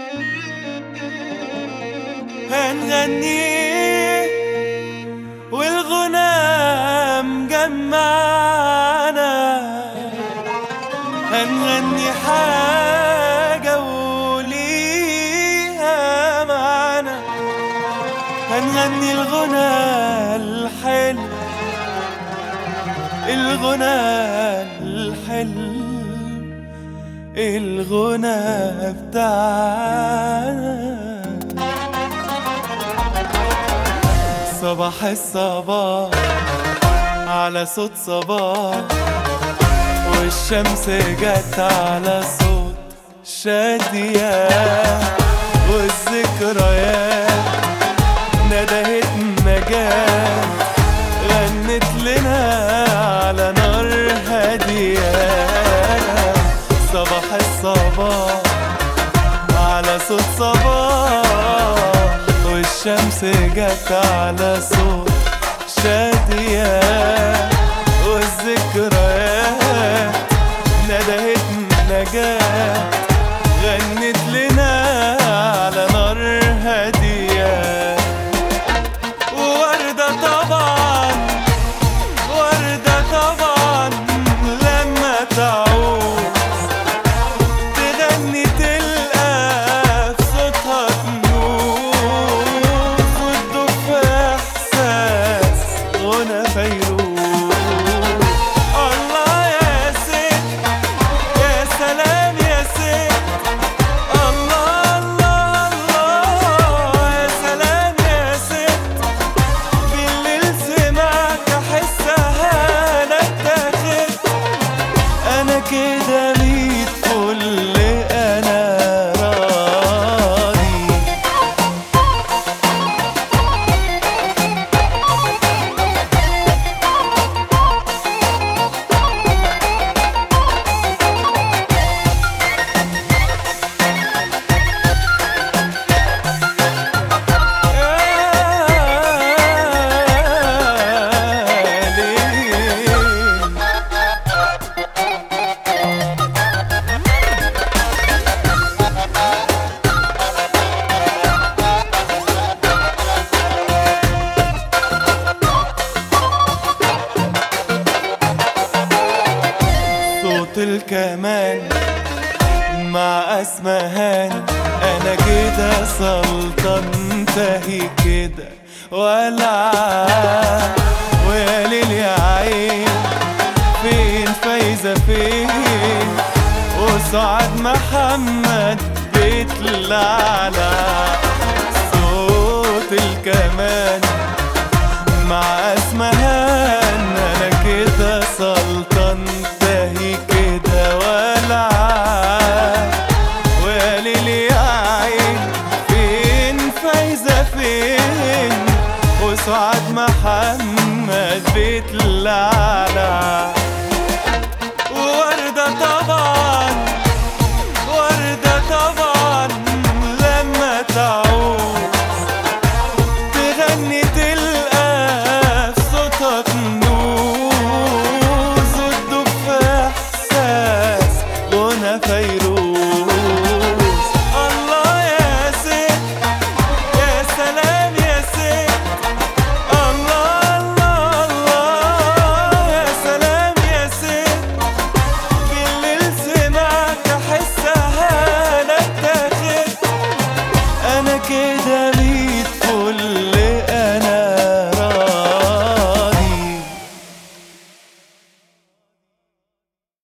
هنغني والغنى مجمعنا هنغني حاجة وليها معنى هنغني الغنى الحلو الغنى الحلو الغنى بتاعنا صباح الصباح على صوت صباح والشمس جت على صوت شادية والذكريات ندهت نجاة غنت لنا على نار هادية صباح الصباح على صوت صباح والشمس جت على صوت شادية والذكريات ندهت نجاة غنت لنا على نار هادية وردة طبعا وردة طبعا لما تعود تغني تلقى في صوتها كنوز وتدوب في احساس غنى فيروز الله يا ست يا سلام يا ست الله الله الله يا سلام يا ست بالليل سمعت احسها انا اتاخدت انا كده ميت فل انا راضي يا ليل صوت الكمان مع اسمهان انا كده سلطان تهي كده ولا ويا ليل يا عين فين فايزة فين وسعد محمد بيطلع صوت الكمان مع اسمهان انا كده سلطان تهي كده ولا وليل يا عين فين فايزة فين وسعد محمد بيطلع وردة طبعا وردة طبعا لما تعود تغني تلقى في صوتها كنوز وتدوب في احساس غنى فيروز الله يا ست يا سلام يا ست الله الله الله يا سلام يا ست بالليل سمعت احسها انا اتاخدت انا كده